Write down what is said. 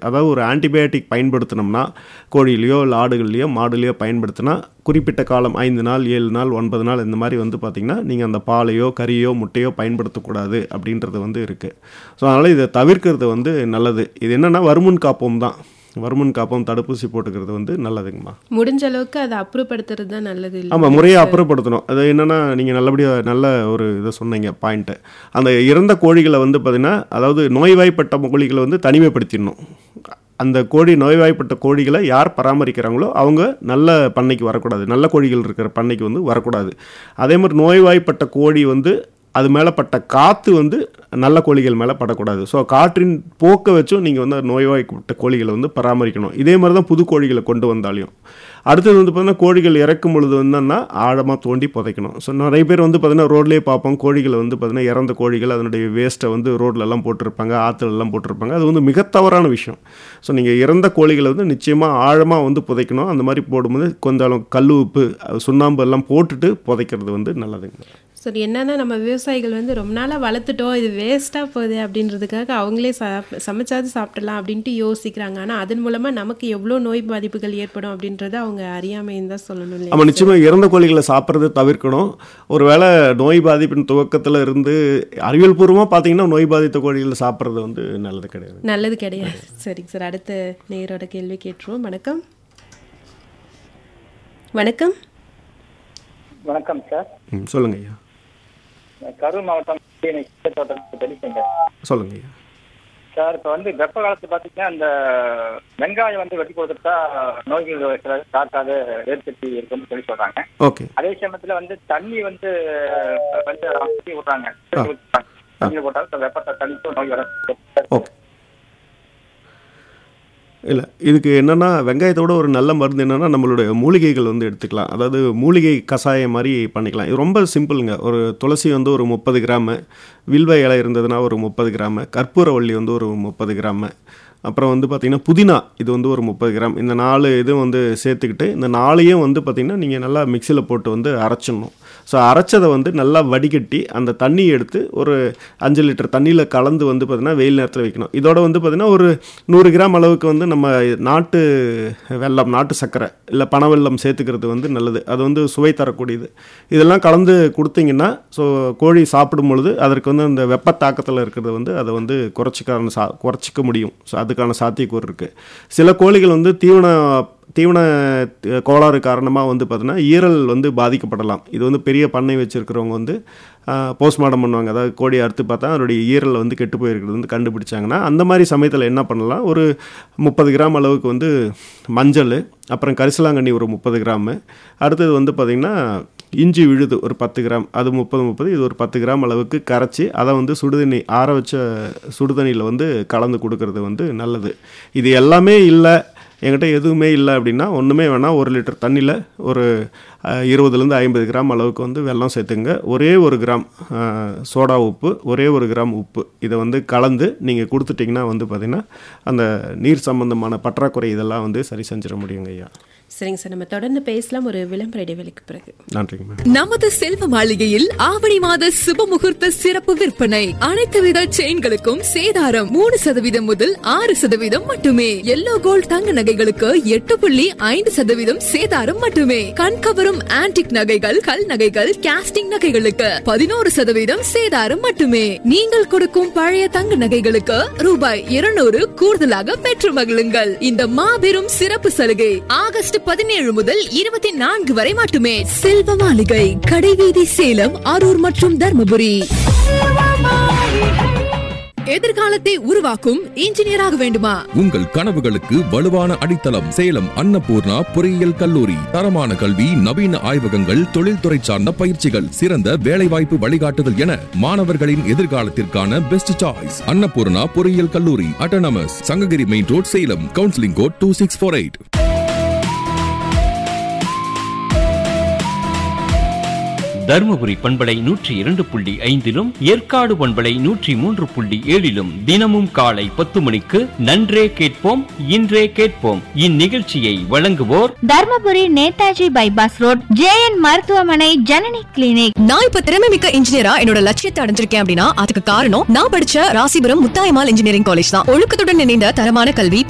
அதாவது ஒரு ஆன்டிபயோட்டிக் பயன்படுத்தினோம்னா கோழிலையோ இல்லை ஆடுகள்லையோ மாடுலையோ பயன்படுத்தினா குறிப்பிட்ட காலம் ஐந்து நாள் ஏழு நாள் ஒன்பது நாள் இந்த மாதிரி வந்து பார்த்திங்கன்னா நீங்கள் அந்த பாலையோ கறியோ முட்டையோ பயன்படுத்தக்கூடாது அப்படின்றது வந்து இருக்குது ஸோ அதனால் இதை தவிர்க்கிறது வந்து நல்லது இது என்னென்னா வருமுன் காப்போம் தான் வருமுன் காப்போம் தடுப்பூசி போட்டுக்கிறது வந்து நல்லதுங்கம்மா முடிஞ்ச அளவுக்கு அதை அப்புறப்படுத்துறது தான் நல்லது இல்லை ஆமாம் முறையாக அப்புறப்படுத்தணும் அது என்னென்னா நீங்கள் நல்லபடியாக நல்ல ஒரு இதை சொன்னீங்க பாயிண்ட்டு அந்த இறந்த கோழிகளை வந்து பார்த்திங்கன்னா அதாவது நோய்வாய்ப்பட்ட கோழிகளை வந்து தனிமைப்படுத்திடணும் அந்த கோழி நோய்வாய்ப்பட்ட கோழிகளை யார் பராமரிக்கிறாங்களோ அவங்க நல்ல பண்ணைக்கு வரக்கூடாது நல்ல கோழிகள் இருக்கிற பண்ணைக்கு வந்து வரக்கூடாது அதே மாதிரி நோய்வாய்ப்பட்ட கோழி வந்து அது மேலே பட்ட காற்று வந்து நல்ல கோழிகள் மேலே படக்கூடாது ஸோ காற்றின் போக்கை வச்சும் நீங்கள் வந்து நோய்வாய்ப்பட்ட கோழிகளை வந்து பராமரிக்கணும் இதே மாதிரி தான் புது கோழிகளை கொண்டு வந்தாலையும் அடுத்தது வந்து பார்த்தீங்கன்னா கோழிகள் இறக்கும் பொழுது என்னன்னா ஆழமாக தோண்டி புதைக்கணும் ஸோ நிறைய பேர் வந்து பார்த்தீங்கன்னா ரோட்லேயே பார்ப்போம் கோழிகளை வந்து பார்த்தீங்கன்னா இறந்த கோழிகள் அதனுடைய வேஸ்ட்டை வந்து ரோட்லலாம் போட்டிருப்பாங்க ஆற்றுலலாம் போட்டிருப்பாங்க அது வந்து மிக தவறான விஷயம் ஸோ நீங்கள் இறந்த கோழிகளை வந்து நிச்சயமாக ஆழமாக வந்து புதைக்கணும் அந்த மாதிரி போடும்போது கொஞ்சம் கல் உப்பு சுண்ணாம்பு எல்லாம் போட்டுட்டு புதைக்கிறது வந்து நல்லதுங்க சரி என்னன்னா நம்ம விவசாயிகள் வந்து ரொம்ப நாளாக வளர்த்துட்டோம் இது வேஸ்ட்டாக போகுது அப்படின்றதுக்காக அவங்களே சாப் சமைச்சாவது சாப்பிடலாம் அப்படின்ட்டு யோசிக்கிறாங்க ஆனால் அதன் மூலமாக நமக்கு எவ்வளோ நோய் பாதிப்புகள் ஏற்படும் அப்படின்றத அவங்க அறியாமைன்னு தான் சொல்லணும் இல்லையா நம்ம நிச்சயமாக இறந்த கோழிகளை சாப்பிட்றது தவிர்க்கணும் ஒருவேளை நோய் பாதிப்பின் துவக்கத்தில் இருந்து அறிவியல் பூர்வமாக பார்த்தீங்கன்னா நோய் பாதித்த கோழிகளை சாப்பிட்றது வந்து நல்லது கிடையாது நல்லது கிடையாது சரிங்க சார் அடுத்த நேரோட கேள்வி கேட்டுருவோம் வணக்கம் வணக்கம் வணக்கம் சார் ம் சொல்லுங்க ஐயா கரூர் மாவட்டம் தோட்டம் தெளிப்பேங்க சொல்லுங்க ஐயா சார் இப்போ வந்து வெப்ப காலத்துல பார்த்தீங்கன்னா அந்த வெங்காயம் வந்து வெட்டி கொடுத்துட்டா நோய்கள் சில தாக்காத ஏற்படுத்தி இருக்குன்னு சொல்லி சொல்றாங்க ஓகே அதே சமயத்துல வந்து தண்ணி வந்து வந்து ஊற்றி விடுறாங்க தண்ணி போட்டாலும் இந்த வெப்பத்தை தண்ணிக்கும் நோய் வர ஓகே இல்லை இதுக்கு என்னென்னா வெங்காயத்தோட ஒரு நல்ல மருந்து என்னென்னா நம்மளுடைய மூலிகைகள் வந்து எடுத்துக்கலாம் அதாவது மூலிகை கஷாயம் மாதிரி பண்ணிக்கலாம் இது ரொம்ப சிம்பிளுங்க ஒரு துளசி வந்து ஒரு முப்பது கிராமு வில்வ இலை இருந்ததுன்னா ஒரு முப்பது கிராமு கற்பூரவள்ளி வந்து ஒரு முப்பது கிராமு அப்புறம் வந்து பார்த்திங்கன்னா புதினா இது வந்து ஒரு முப்பது கிராம் இந்த நாலு இதுவும் வந்து சேர்த்துக்கிட்டு இந்த நாளையும் வந்து பார்த்திங்கன்னா நீங்கள் நல்லா மிக்சியில் போட்டு வந்து அரைச்சிடணும் ஸோ அரைச்சதை வந்து நல்லா வடிகட்டி அந்த தண்ணி எடுத்து ஒரு அஞ்சு லிட்டர் தண்ணியில் கலந்து வந்து பார்த்திங்கன்னா வெயில் நேரத்தில் வைக்கணும் இதோட வந்து பார்த்திங்கன்னா ஒரு நூறு கிராம் அளவுக்கு வந்து நம்ம நாட்டு வெல்லம் நாட்டு சர்க்கரை இல்லை பனை வெல்லம் சேர்த்துக்கிறது வந்து நல்லது அது வந்து சுவை தரக்கூடியது இதெல்லாம் கலந்து கொடுத்தீங்கன்னா ஸோ கோழி சாப்பிடும் பொழுது அதற்கு வந்து அந்த வெப்ப தாக்கத்தில் இருக்கிறது வந்து அதை வந்து குறைச்சிக்க சா குறைச்சிக்க முடியும் ஸோ அதுக்கான சாத்தியக்கூறு இருக்குது சில கோழிகள் வந்து தீவன தீவன கோளாறு காரணமாக வந்து பார்த்தீங்கன்னா ஈரல் வந்து பாதிக்கப்படலாம் இது வந்து பெரிய பண்ணை வச்சுருக்கிறவங்க வந்து போஸ்ட்மார்ட்டம் பண்ணுவாங்க அதாவது கோழி அறுத்து பார்த்தா அதனுடைய ஈரல் வந்து கெட்டு போயிருக்கிறது வந்து கண்டுபிடிச்சாங்கன்னா அந்த மாதிரி சமயத்தில் என்ன பண்ணலாம் ஒரு முப்பது கிராம் அளவுக்கு வந்து மஞ்சள் அப்புறம் கரிசலாங்கண்ணி ஒரு முப்பது கிராமு அடுத்தது வந்து பார்த்திங்கன்னா இஞ்சி விழுது ஒரு பத்து கிராம் அது முப்பது முப்பது இது ஒரு பத்து கிராம் அளவுக்கு கரைச்சி அதை வந்து சுடுதண்ணி ஆற வச்ச சுடுதண்ணியில் வந்து கலந்து கொடுக்கறது வந்து நல்லது இது எல்லாமே இல்லை என்கிட்ட எதுவுமே இல்லை அப்படின்னா ஒன்றுமே வேணால் ஒரு லிட்டர் தண்ணியில் ஒரு இருபதுலேருந்து ஐம்பது கிராம் அளவுக்கு வந்து வெல்லம் சேர்த்துங்க ஒரே ஒரு கிராம் சோடா உப்பு ஒரே ஒரு கிராம் உப்பு இதை வந்து கலந்து நீங்கள் கொடுத்துட்டிங்கன்னா வந்து பார்த்திங்கன்னா அந்த நீர் சம்பந்தமான பற்றாக்குறை இதெல்லாம் வந்து சரி செஞ்சிட முடியுங்க ஐயா சரிங்க சார் நம்ம தொடர்ந்து பேசலாம் ஒரு விளம்பர இடைவெளிக்கு பிறகு நன்றிங்க மேம் நமது செல்வ மாளிகையில் ஆவணி மாத சுப முகூர்த்த சிறப்பு விற்பனை அனைத்து வித செயின்களுக்கும் சேதாரம் மூணு சதவீதம் முதல் ஆறு சதவீதம் மட்டுமே எல்லோ கோல்ட் தங்க நகைகளுக்கு எட்டு புள்ளி ஐந்து சதவீதம் சேதாரம் மட்டுமே கண்கவரும் ஆன்டிக் நகைகள் கல் நகைகள் கேஸ்டிங் நகைகளுக்கு பதினோரு சதவீதம் சேதாரம் மட்டுமே நீங்கள் கொடுக்கும் பழைய தங்க நகைகளுக்கு ரூபாய் இருநூறு கூடுதலாக பெற்று மகிழுங்கள் இந்த மாபெரும் சிறப்பு சலுகை ஆகஸ்ட் பதினேழு முதல் இருபத்தி நான்கு வரை மட்டுமே செல்வ மாளிகை கடைவீதி சேலம் அரூர் மற்றும் தர்மபுரி எதிர்காலத்தை உருவாக்கும் இன்ஜினியராக வேண்டுமா உங்கள் கனவுகளுக்கு வலுவான அடித்தளம் சேலம் அன்னபூர்ணா பொறியியல் கல்லூரி தரமான கல்வி நவீன ஆய்வகங்கள் தொழில்துறை சார்ந்த பயிற்சிகள் சிறந்த வேலைவாய்ப்பு வழிகாட்டுதல் என மாணவர்களின் எதிர்காலத்திற்கான பெஸ்ட் சாய்ஸ் அன்னபூர்ணா பொறியியல் கல்லூரி autonomous Sankagiri main road Salem counselling code two six four eight Dharmapuri பண்பலை நூற்றி இரண்டு புள்ளி ஐந்திலும் ஏற்காடு பண்பலை நூற்றி மூன்று புள்ளி ஏழிலும் தினமும் காலை பத்து மணிக்கு நன்றே கேட்போம் இன்றே கேட்போம் இந்நிகழ்ச்சியை வழங்குவோர் Dharmapuri Netaji bypass road JN மருத்துவமனை ஜனனி கிளினிக் நான் இப்ப திறமை மிக்க இன்ஜினியரா என்னோட லட்சியத்தை அடைஞ்சிருக்கேன் அப்படின்னா அதுக்கு காரணம் நான் படிச்ச ராசிபுரம் முத்தாயமால் இன்ஜினியரிங் காலேஜ் தான் ஒழுக்கத்துடன் இணைந்த தரமான கல்வி